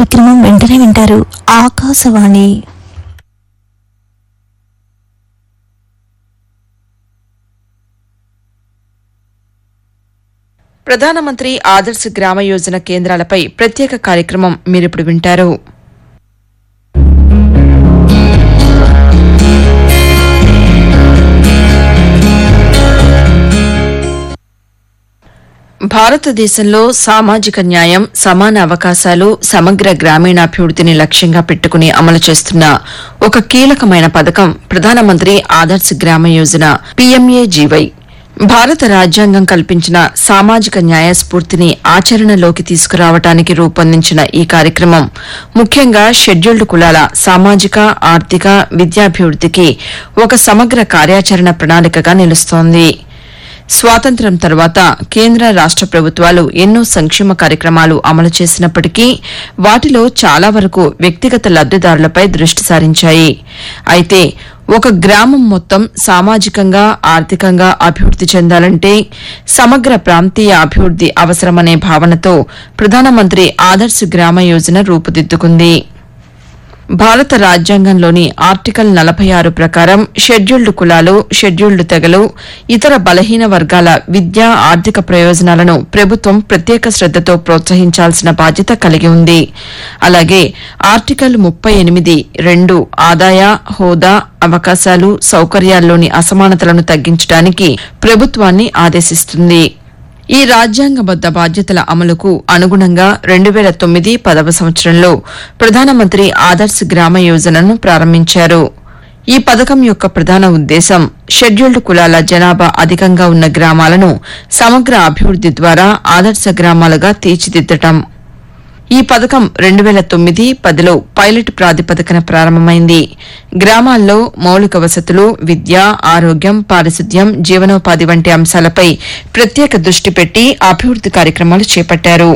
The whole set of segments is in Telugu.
కార్యక్రమం వెంటనే వింటారు ఆకాశవాణి ప్రధానమంత్రి ఆదర్శ్ గ్రామ యోజన కేంద్రాలపై ప్రత్యేక కార్యక్రమం మీరిప్పుడు వింటారు భారతదేశంలో సామాజిక న్యాయం సమాన అవకాశాలు సమగ్ర గ్రామీణాభివృద్ధిని లక్ష్యంగా పెట్టుకుని అమలు చేస్తున్న ఒక కీలకమైన పథకం ప్రధానమంత్రి ఆదర్శ్ గ్రామ యోజన పీఎంఏజీవై భారత రాజ్యాంగం కల్పించిన సామాజిక న్యాయ స్ఫూర్తిని ఆచరణలోకి తీసుకురావడానికి రూపొందించిన ఈ కార్యక్రమం ముఖ్యంగా షెడ్యూల్డ్ కులాల సామాజిక ఆర్థిక విద్యాభివృద్ధికి ఒక సమగ్ర కార్యాచరణ ప్రణాళికగా నిలుస్తోంది స్వాతంత్ర్యం తర్వాత కేంద్ర రాష్ట ప్రభుత్వాలు ఎన్నో సంక్షేమ కార్యక్రమాలు అమలు చేసినప్పటికీ వాటిలో చాలా వరకు వ్యక్తిగత లబ్దిదారులపై దృష్టి సారించాయి అయితే ఒక గ్రామం మొత్తం సామాజికంగా ఆర్థికంగా అభివృద్ది చెందాలంటే సమగ్ర ప్రాంతీయ అభివృద్ది అవసరమనే భావనతో ప్రధానమంత్రి ఆదర్శ్ గ్రామ యోజన రూపుదిద్దుకుంది భారత రాజ్యాంగంలోని ఆర్టికల్ నలభై ఆరు ప్రకారం షెడ్యూల్డ్ కులాలు షెడ్యూల్డ్ తెగలు ఇతర బలహీన వర్గాల విద్యా ఆర్థిక ప్రయోజనాలను ప్రభుత్వం ప్రత్యేక శ్రద్దతో ప్రోత్సహించాల్సిన బాధ్యత కలిగి ఉంది అలాగే ఆర్టికల్ ముప్పై ఎనిమిది రెండు ఆదాయ హోదా అవకాశాలు సౌకర్యాల్లోని అసమానతలను తగ్గించడానికి ప్రభుత్వాన్ని ఆదేశిస్తుంది ఈ రాజ్యాంగబద్ద బాధ్యతల అమలుకు అనుగుణంగా రెండు వేల తొమ్మిది పదవ సంవత్సరంలో ప్రధానమంత్రి ఆదర్శ్ గ్రామ యోజనను ప్రారంభించారు ఈ పథకం యొక్క ప్రధాన ఉద్దేశం షెడ్యూల్డ్ కులాల జనాభా అధికంగా ఉన్న గ్రామాలను సమగ్ర అభివృద్ది ద్వారా ఆదర్శ గ్రామాలుగా తీర్చిదిద్దటం ఈ పథకం రెండు వేల తొమ్మిది పదిలో పైలట్ ప్రాతిపదికన ప్రారంభమైంది గ్రామాల్లో మౌలిక వసతులు విద్య ఆరోగ్యం పారిశుద్ధ్యం జీవనోపాధి వంటి అంశాలపై ప్రత్యేక దృష్టి పెట్టి అభివృద్ది కార్యక్రమాలు చేపట్టారు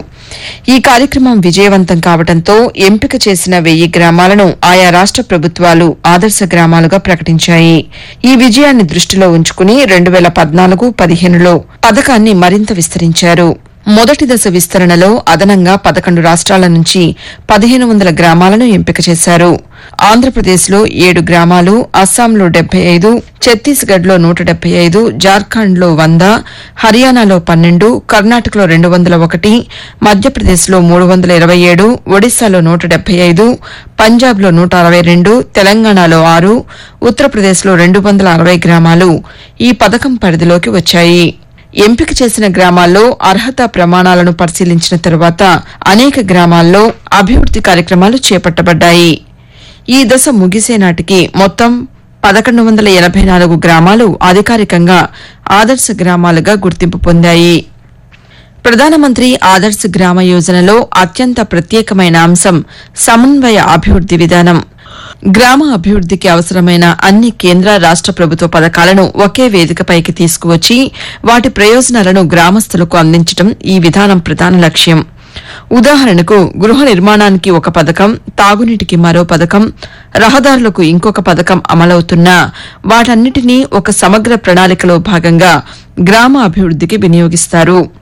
ఈ కార్యక్రమం విజయవంతం కావడంతో ఎంపిక చేసిన వెయ్యి గ్రామాలను ఆయా రాష్ట ప్రభుత్వాలు ఆదర్శ గ్రామాలుగా ప్రకటించాయి ఈ విజయాన్ని దృష్టిలో ఉంచుకుని రెండు వేల పద్నాలుగు పదిహేనులో పథకాన్ని మరింత విస్తరించారు మొదటి దశ విస్తరణలో అదనంగా పదకొండు రాష్ట్రాల నుంచి పదిహేను వందల గ్రామాలను ఎంపిక చేశారు ఆంధ్రప్రదేశ్లో ఏడు గ్రామాలు అస్సాంలో డెబ్బై ఐదు ఛత్తీస్గఢ్లో నూట డెబ్బై ఐదు జార్ఖండ్లో వంద హర్యానాలో పన్నెండు కర్ణాటకలో రెండు వందల ఒకటి మధ్యప్రదేశ్లో మూడు వందల ఇరవై ఏడు ఒడిశాలో నూట డెబ్బై ఐదు పంజాబ్లో నూట అరవై రెండు తెలంగాణలో ఆరు ఉత్తరప్రదేశ్లో రెండు వందల అరవై గ్రామాలు ఈ పథకం పరిధిలోకి వచ్చాయి ఎంపిక చేసిన గ్రామాల్లో అర్హత ప్రమాణాలను పరిశీలించిన తరువాత అనేక గ్రామాల్లో అభివృద్ది కార్యక్రమాలు చేపట్టబడ్డాయి ఈ దశ ముగిసే నాటికి మొత్తం పదకొండు వందల ఎనభై నాలుగు గ్రామాలు అధికారికంగా ఆదర్శ గ్రామాలుగా గుర్తింపు పొందాయి ప్రధానమంత్రి ఆదర్శ్ గ్రామ యోజనలో అత్యంత ప్రత్యేకమైన అంశం సమన్వయ అభివృద్ది విధానం గ్రామ అభివృద్దికి అవసరమైన అన్ని కేంద్ర రాష్ట ప్రభుత్వ పథకాలను ఒకే వేదికపైకి తీసుకువచ్చి వాటి ప్రయోజనాలను గ్రామస్తులకు అందించడం ఈ విధానం ప్రధాన లక్ష్యం ఉదాహరణకు గృహ నిర్మాణానికి ఒక పథకం తాగునీటికి మరో పథకం రహదారులకు ఇంకొక పథకం అమలవుతున్నా వాటన్నిటినీ ఒక సమగ్ర ప్రణాళికలో భాగంగా గ్రామ అభివృద్దికి వినియోగిస్తారు